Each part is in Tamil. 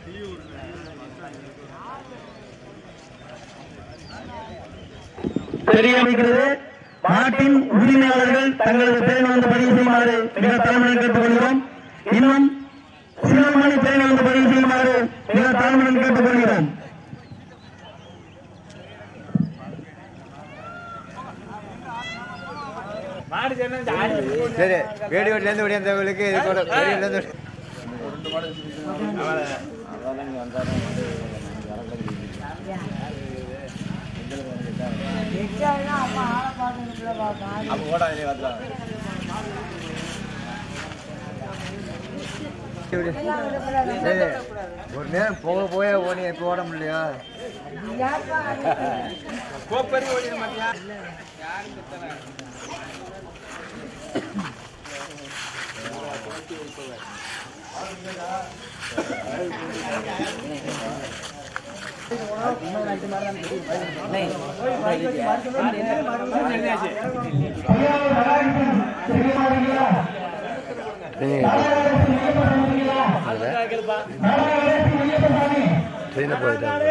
தெரியவிருக்கிறது மாட்டின் உரிமையாளர்கள் தங்களது பெயர்கள் வந்து பதிவு செய்யுமாறு மிக தாழ்மையுடன் கேட்டுக்கொள்கிறோம் இன்னும் சில மணி பெயர்கள் வந்து பதிவு செய்யுமாறு மிக தாழ்மையுடன் கேட்டுக்கொள்கிறோம் சரி வேடியோட்லேருந்து வெளியேந்தவங்களுக்கு இது கூட வேடியோட்லேருந்து அப்போ கூட அதிலே வரலாம் சரி ஒரு நேரம் போக போய ஓடி இப்போ ஓட முடியலையா ட்ரெயினில் போயிட்டாங்க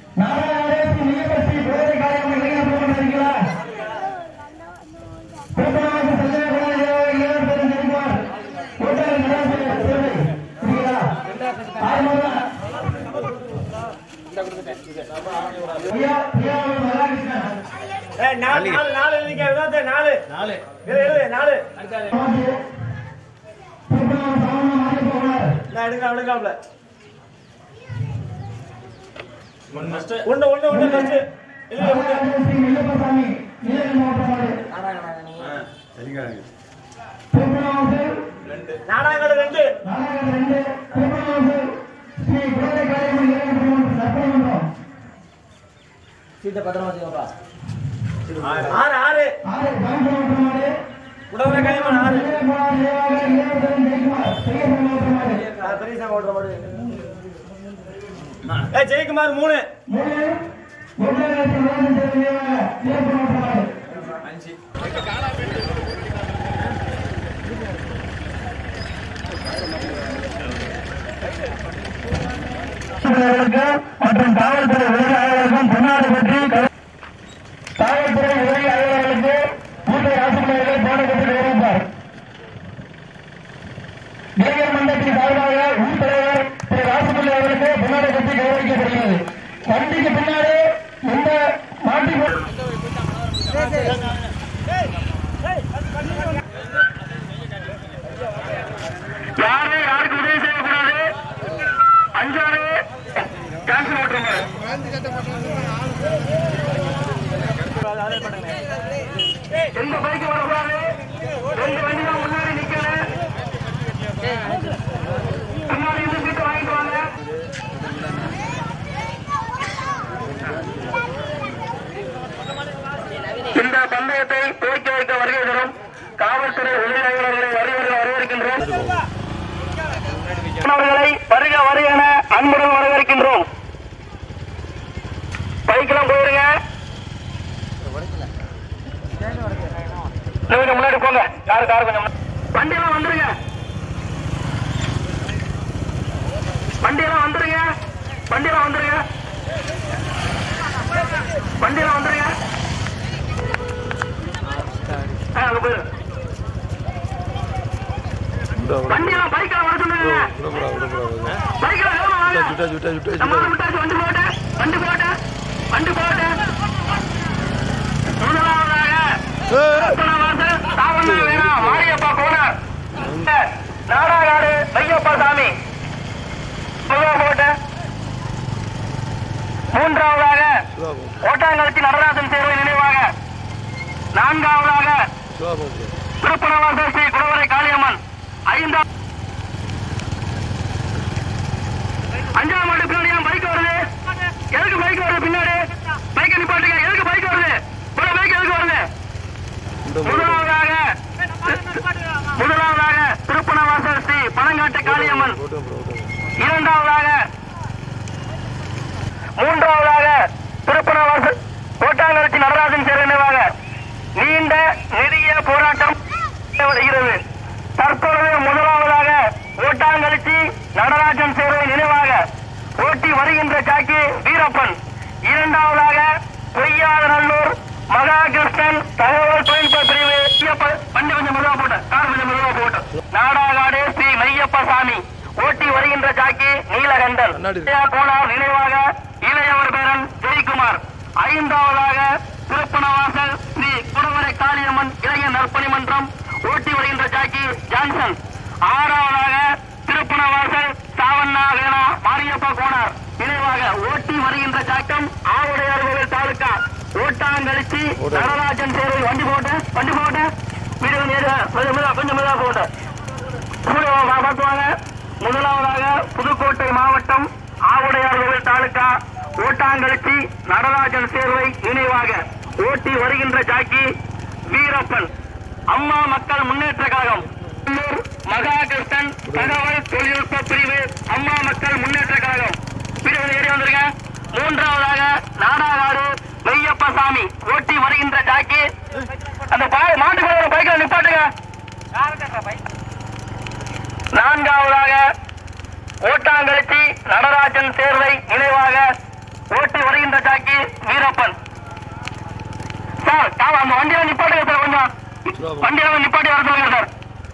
நாலு நாலு நாலு எழுதிக்க வினோத் நாலு நாலு எழுது எழுது நாலு நான் எடுக்க எடுக்காப்ல ஒண்ணு ஒண்ணு ஒண்ணு ஃபர்ஸ்ட் இல்ல ஒண்ணு நாடாங்கட ரெண்டு ஆறு ஆறு உடவுல கையமான ஆறு ஆ, பெரியசாமி ஓட்டுற மாடு ஏ ஜெயக்குமார் மூணு அவர்களுக்கு மற்றும் காவல்துறை உதவி ஆய்வாளர்களுக்கும் பொன்னாடு பற்றி காவல்துறை உதவி ஆய்வாளர்களுக்கு மூட்டை ராசிமணிகள் போன கட்டி கௌரவிப்பார் இளைஞர் மன்றத்தின் சார்பாக ஊர் தலைவர் திரு ராசிமல்லி அவர்களுக்கு பொன்னாடை கட்டி கௌரவிக்கப்படுகிறது வண்டிக்கு பின்னாடி இந்த மாட்டி யாரும் யாருக்கு உதவி செய்யக்கூடாது அஞ்சாறு கேன்சல் ஓட்டுறோங்க எந்த பைக்கு வரக்கூடாது ரெண்டு வண்டி தான் முன்னாடி நிக்கணும் பின்னாடி இருந்து சீட்டு வாங்கிட்டு வாங்க இந்த பந்தயத்தை துவக்கி வைக்க வருகை தரும் காவல்துறை உதவியாளர்களை வருகிற வரவேற்கின்றோம் அவர்களை வருக வருக என அன்புடன் வரவேற்கின்றோம் பைக்கெல்லாம் போயிருங்க நீங்க முன்னாடி போங்க கார் கார் கொஞ்சம் முன்னாடி. வண்டியெல்லாம் வந்துருங்க வண்டியெல்லாம் வந்துருங்க வண்டியெல்லாம் வந்துருங்க வண்டியெல்லாம் வந்துருங்க ஆ, அங்க போயிரு வண்டியெல்லாம் பைக்கெல்லாம் வர சொல்லுங்க பைக்கில் வேகமா வாங்க நம்மளால விட்டாச்சு வண்டி போட்டு வண்டி போட்டு வண்டி போட்டு முதலாவதாக ரத்னவாசல் தாவண்ணா வீரா மாரியப்பா கோனார் நாடாகாடு ஐயப்பா சாமி முதலா போட்டு மூன்றாவதாக ஓட்டாங்கலத்தி நடராஜன் சேவை நினைவாக நான்காவதாக திருப்பணவாசல் ஸ்ரீ குடவரை காளியம்மன் ஐந்தாம் அஞ்சாம் ஆண்டு பின்னாடி ஏன் பைக் வருது எதுக்கு பைக் வருது பின்னாடி பைக் நிப்பாட்டுங்க எதுக்கு பைக் வருது இவ்வளவு பைக் எதுக்கு வருது முதலாவதாக முதலாவதாக திருப்பணவாசல் ஸ்ரீ பனங்காட்டு காளியம்மன் இரண்டாவதாக மூன்றாவதாக திருப்பணவாசல் கோட்டாங்கரட்சி நடராஜன் சேர் நினைவாக நீண்ட நெடிய போராட்டம் வருகிறது தற்பொழுது முதலாவதாக ஓட்டாங்கழிச்சி நடராஜன் சேவை நினைவாக ஓட்டி வருகின்ற ஜாக்கி வீரப்பன் இரண்டாவதாக பொய்யாதநல்லூர் மகாகிருஷ்ணன் தகவல் தொழில்நுட்ப பிரிவு ஐயப்ப- வண்டி கொஞ்சம் மெதுவா போட்டு கார் கொஞ்சம் மெதுவா போட்டு நாடாகாடு ஸ்ரீ மெய்யப்ப சாமி ஓட்டி வருகின்ற ஜாக்கி நீலகண்டன் கோனார் நினைவாக இளையவர் பேரன் ஜெயக்குமார் ஐந்தாவதாக திருப்பணவாசல் ஸ்ரீ குடவரை காளியம்மன் இளைஞர் நற்பணி மன்றம் ஓட்டி வருகின்ற ஜாக்கி ஜான்சன் ஆறாவதாக திருப்பணவாசல் சாவண்ணா வேணா மாரியப்ப கோனார் நினைவாக ஓட்டி வருகின்ற ஜாக்கம் ஆவுடையார் கோவில் தாலுக்கா ஓட்டாங்கழிச்சி நடராஜன் தேர்வு வண்டி போட்டு வண்டி போட்டு வீடு நேரு கொஞ்சம் மெதுவா, கொஞ்சம் மெதுவா போட்டு கூட வா- பார்த்துவாங்க முதலாவதாக புதுக்கோட்டை மாவட்டம் ஆவுடையார் கோவில் தாலுக்கா ஓட்டாங்கழிச்சி நடராஜன் சேர்வை நினைவாக ஓட்டி வருகின்ற ஜாக்கி வீரப்பன் அம்மா மக்கள் முன்னேற்ற கழகம் உள்ளூர் மகாகிருஷ்ணன் தகவல் தொழில்நுட்ப பிரிவு அம்மா மக்கள் முன்னேற்ற கழகம் பிரிவு ஏறி வந்திருக்க மூன்றாவதாக நாடாகாடு மெய்யப்பசாமி ஓட்டி வருகின்ற ஜாக்கி அந்த பா- மாட்டுக்கு பைக்கில் நிப்பாட்டுங்க நான்காவதாக ஓட்டாங்கழிச்சி நடராஜன் சேர்வை நினைவாக ஓட்டி வருகின்ற ஜாக்கி வீரப்பன் சார் சார் அந்த வண்டியை நிப்பாட்டுங்க சார் கொஞ்சம் வண்டியை நிப்பாட்டி வர சொல்லுங்க சார்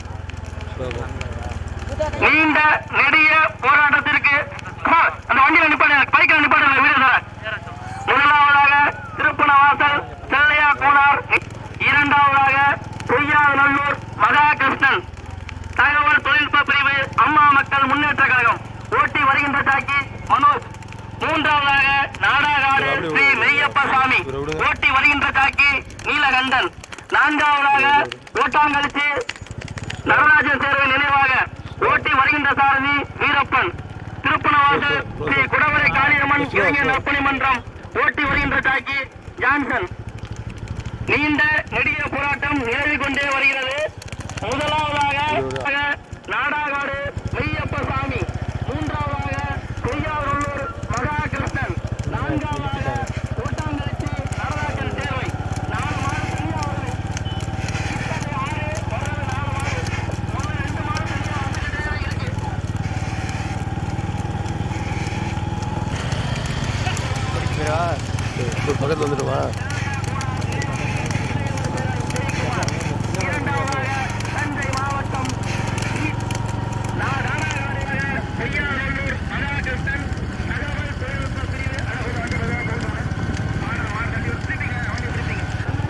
நீண்ட நெடிய போராட்டத்திற்கு சார் அந்த வண்டியில நிப்பாட்டுங்க பைக்கில் நிப்பாட்டுங்க வீடு சார் முதலாவதாக திருப்பணவாசல் செல்லையா கோனார் இரண்டாவதாக பொய்யாநல்லூர் மகாகிருஷ்ணன் தகவல் தொழில்நுட்ப பிரிவு அம்மா மக்கள் முன்னேற்ற கழகம் ஓட்டி வருகின்ற ஜாக்கி மனோஜ் மூன்றாவதாக நாடாகாடு ஸ்ரீ மெய்யப்ப சாமி ஓட்டி வருகின்ற ஜாக்கி நீலகண்டன் நான்காவதாக ஓட்டாங்கழிச்சி நடராஜன் சேர்வை நினைவாக ஓட்டி வருகின்ற சாரதி வீரப்பன் திருப்பணவாசல் ஸ்ரீ குடவரை காளியம்மன் இளைஞர் நற்பணி மன்றம் ஓட்டி வருகின்ற ஜாக்கி ஜான்சன் நீண்ட நெடிய போராட்டம் நிலவிக் கொண்டே வருகிறது முதலாவதாக நாடாகாடு மெய்யப்ப சாமி மூன்றாவதாக கொய்யாவூர் மகாகிருஷ்ணன் நான்காவதாக ஓட்டாங்கழிச்சி நடராஜன் தேர்வை நாலு மாடு தனியா வருது. கிட்டத்தட்ட ஆறு, வர்றது நாலு மாடு. முதல்ல ரெண்டு மாடு தனியா வந்துகிட்டே தான் இருக்கு. பக்கத்தில் வந்துடுவா இரண்டாவதாக தஞ்சை மாவட்டம் நாடாகாடு கொய்யாவூர் மகாகிருஷ்ணன் தகவல் தொழில்நுட்ப பிரிவு அழகு வந்து மெதுவா போகணும். மாடு மாடு தள்ளி விட்டுட்டீங்க, வண்டி விட்டுட்டீங்க.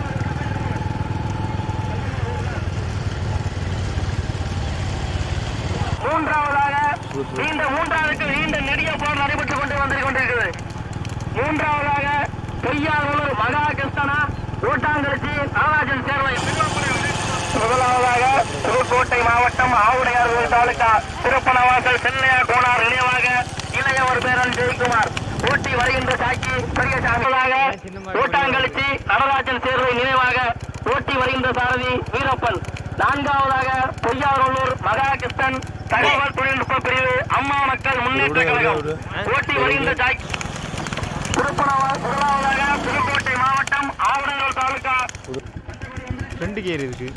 மூன்றாவதாக நீண்ட மூன்றாவதுக்கு நீண்ட நெடிய போர் நடைபெற்றுக் கொண்டு வந்து கொண்டிருக்கிறது மூன்றாவதாக பொய்யானூர் மகாகிருஷ்ணனா ஓட்டாங்கழிச்சி நடராஜன் சேர்வை முதலாவதாக புதுக்கோட்டை மாவட்டம் ஆவுடையார் கோவில் தாலுகா திருப்பணவாசல் சென்னையா கோனார் நினைவாக இளையவர் பேரன் ஜெயக்குமார் ஓட்டி வருகின்ற சாக்கி பெரியசாமியாக ஓட்டாங்கழிச்சி நடராஜன் சேர்வை நினைவாக ஓட்டி வருகின்ற சாரதி வீரப்பன் நான்காவதாக பொய்யாரூர் மகாகிருஷ்ணன் தகவல் தொழில்நுட்ப பிரிவு அம்மா மக்கள் முன்னேற்ற கழகம் ஓட்டி வருகின்ற சாக்கி திருப்பணவா முதலாவதாக புதுக்கோட்டை மாவட்டம் ஆவுடையார் தாலுகா ரெண்டு கேர் இருக்கு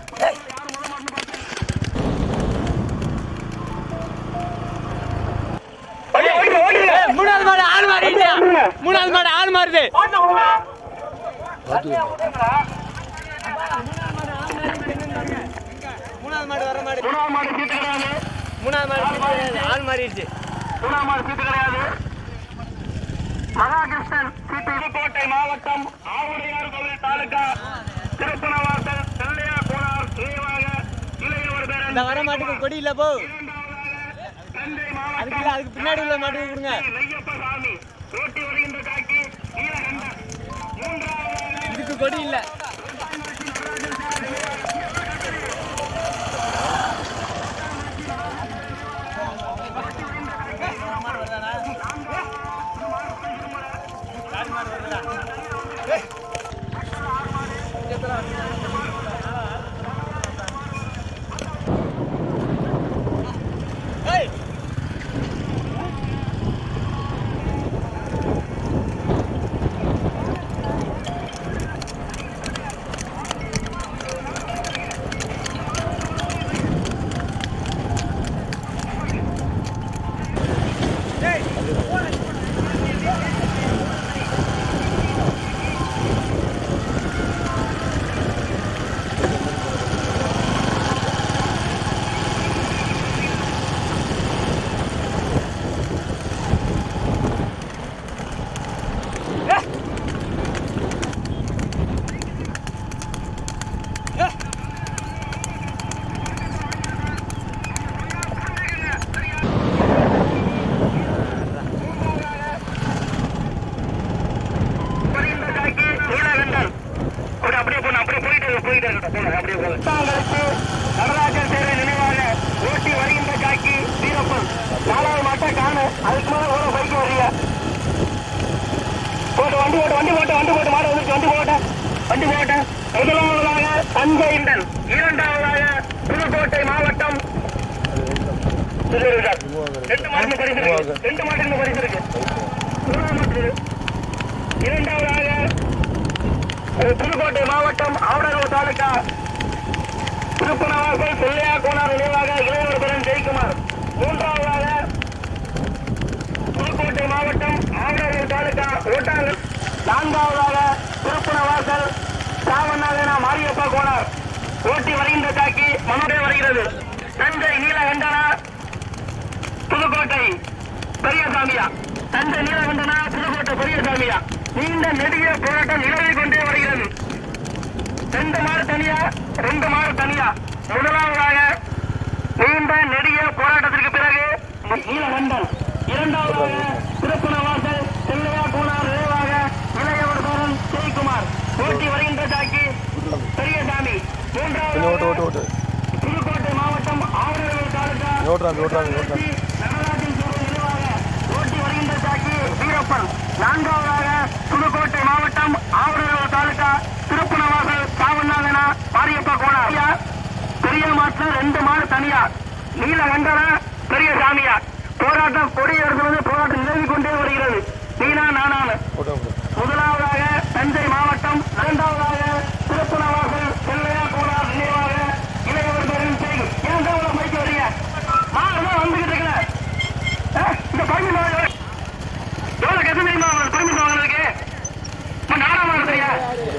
மூணாவது மாடு ஆள் மாறிடுச்சு மூணாவது மாடு ஆள் மாறுது மூணாவது மாடு வர மாடு மூணாம் மாடு சீட்டு கிடையாது மூணாவது மாடு சீட்டு கிடையாது, ஆள் மாறிடுச்சு மூணாம் மாடு சீட்டு கிடையாது மகாகிருஷ்ணன் சீட்டு புதுக்கோட்டை மாவட்டம் ஆவுடையார் கோவில் தாலுகா திருப்பணவாசல் செல்லையா கோனார் நினைவாக இளையவர் பேரன் இந்த வர மாட்டுக்கு கொடி இல்ல போ தஞ்சை அதுக்கு மாவட்டம் இல்ல அதுக்கு பின்னாடி உள்ள மாட்டுக்கு கொடுங்க மெய்யப்ப சாமி ஓட்டி வருகின்ற காக்கி நீலகண்டன் மூன்றாவது இதுக்கு கொடி இல்ல ஏய் அதுக்கு மேல ஒரு பைக் வர்றீங்க போட்டு வண்டி போட்டு வண்டி போட்டு வண்டி போட்டு மாடு வந்துருச்சு வண்டி போட்ட வண்டி போட்ட முதலாவதாக தஞ்சை இண்டன் இரண்டாவதாக புதுக்கோட்டை மாவட்டம் ரெண்டு மாட்டு பரிசு இருக்கு ரெண்டு மாட்டுக்கு பரிசு இருக்கு மூணாவது இரண்டாவதாக அஹ், புதுக்கோட்டை மாவட்டம் ஆவடலூர் தாலுகா திருப்பனவாசல் பிள்ளையா கோனார் நினைவாக இளைஞர் பெறன் ஜெயக்குமார் மூன்றாவதாக புதுக்கோட்டை மாவட்டம் ஆவடலூர் தாலுகா ஓட்டாங்கல் நான்காவதாக திருப்பனவாசல் சாவண்ணாவேனா மாரியப்பா கோனார் ஓட்டி வருகின்ற தாக்கி மனோடே வருகிறது தஞ்சை நீலகண்டனா புதுக்கோட்டை பெரியசாமியா தஞ்சை நீலகண்டனா புதுக்கோட்டை பெரியசாமியா நீண்ட நெடிய போராட்டம் நிலவிக் கொண்டே வருகிறது ரெண்டு மாடு தனியா ரெண்டு மாடு தனியா முதலாவதாக நீண்ட நெடிய போராட்டத்திற்கு பிறகு நீலகண்டன் இரண்டாவதாக திருப்பனவாசல் செல்லையா கூனார் நினைவாக இளையவர் பேரன் ஜெயக்குமார் ஓட்டி வருகின்ற தாக்கி பெரியசாமி மூன்றாவது புதுக்கோட்டை மாவட்டம் ஆவரவர் தாலுகா ஓட்டுறாங்க ஓட்டுறாங்க ஓட்டுறாங்க நடராஜன் கோவில் நினைவாக ஓட்டி வருகின்ற தாக்கி வீரப்பன் நான்காவதாக புதுக்கோட்டை மாவட்டம் ஆவரவர் தாலுகா திருப்பனவாசல் சாவண்ணாதனா மாரியப்பா கோணா பெரிய மாட்டில் ரெண்டு மாடு தனியா நீலகண்டனா பெரிய சாமியா போராட்டம் கொடி எடுத்துவது போராட்டம் நிலவி கொண்டே வருகிறது நீனா நானான முதலாவதாக தஞ்சை மாவட்டம் இரண்டாவதாக திருப்பனவாசல் செல்லையா கோனார் நினைவாக இளையவர் பேரின் செய்தி ஏன் தான் உங்களை மைக்க வரீங்க மாடு வந்துகிட்டு இருக்கல இந்த பர்மிட் வாங்க எவ்வளவு கஷ்டம் தெரியுமா உங்களுக்கு பர்மிட் வாங்கினதுக்கு நாடாம இருக்கிறீங்க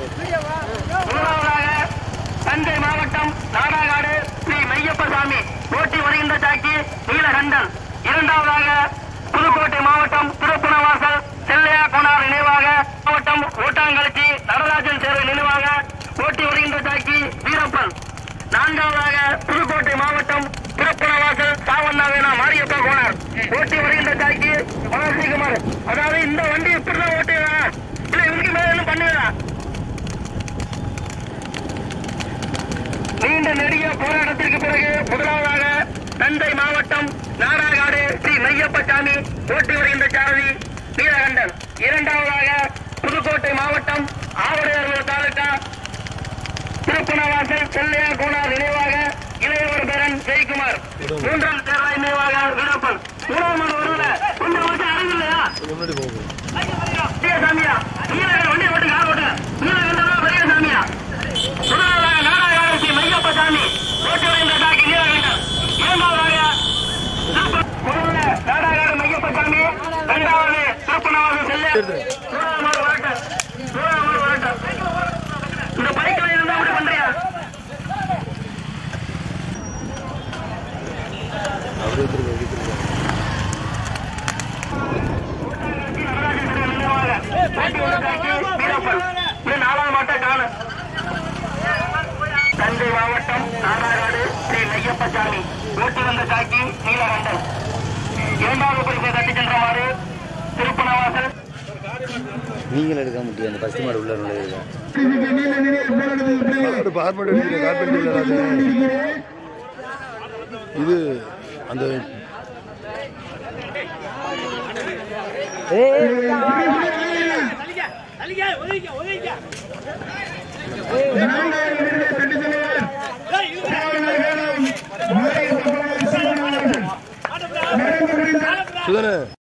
முதலாவதாக தஞ்சை மாவட்டம் நாடாகாடு ஸ்ரீ மெய்யப்பசாமி ஓட்டி வருகின்ற தாக்கி நீலகண்டன் இரண்டாவதாக புதுக்கோட்டை மாவட்டம் திருப்பனவாசல் செல்லையா கோனார் நினைவாக மாவட்டம் ஓட்டாங்கலச்சி நடராஜன் தேர்வு நினைவாக ஓட்டி வருகின்ற தாக்கி வீரப்பன் நான்காவதாக புதுக்கோட்டை மாவட்டம் திருப்பனவாசல் சாவண்ணாவேனா மாரியப்பா கோனார் ஓட்டி வருகின்ற தாக்கி மனோஜ்குமார் அதாவது இந்த வண்டி இப்படிதான் ஓட்டுவா இல்ல இதுக்கு மேல என்ன பண்ணுவா நீண்ட நெடிய போராட்டத்திற்கு பிறகு முதலாவதாக தஞ்சை மாவட்டம் நாடாகாடு ஸ்ரீ மையப்பசாமி ஓட்டி வருகின்ற சாரதி நீலகண்டன் இரண்டாவதாக புதுக்கோட்டை மாவட்டம் ஆவடையார் தாலுகா திருப்பனவாசல் செல்லையா கோனார் நினைவாக இளையவர் பேரன் ஜெயக்குமார் மூன்றாம் தேர்வாய் நினைவாக வீரப்பன் மூணாம் ஆண்டு வருவல கொஞ்சம் வருஷம் அறிவு இல்லையா பெரிய சாமியா நீலகண்டன் வண்டி ஓட்டு யார் ஓட்டு நீலகண்டனா பெரிய சாமியா முதலாவதாக நாராயண ஸ்ரீ மையப்ப சாமி ஓட்டு வருகின்ற தாக்கி நீலகண்டன் இரண்டாவதாக திருப்ப- முதல்ல நாடாகாடு மையப்ப சாமி இரண்டாவது திருப்பனவாசல் செல்ல மூணாவது வரட்டும் மூணாவது வரட்டும் இந்த பைக்ல இருந்தா அப்படி பண்றியா நாலாவது மாட்டை காணு தஞ்சை மாவட்டம் நாடாகாடு ஸ்ரீ மையப்பசாமி ஓட்டி வந்த தாக்கி நீலகண்டன் இரண்டாவது பரிசை தட்டி சென்றவாறு திருப்பனவாசல் நீங்கள் எடுக்க முடியும் அந்த பஸ்ட் மாடு உள்ள நுழையுது நீல நிலைய போராட்டத்துக்கு பிறகு பார்மெண்ட் எடுக்கிறேன் கார்பெண்ட் இது அந்த நான்காவது நிலைய தட்டி செல்வார் சாவண்ணா வேளாண் மாரியப்ப கோனார் சாவண்ணா நடந்து முடிந்த சுதன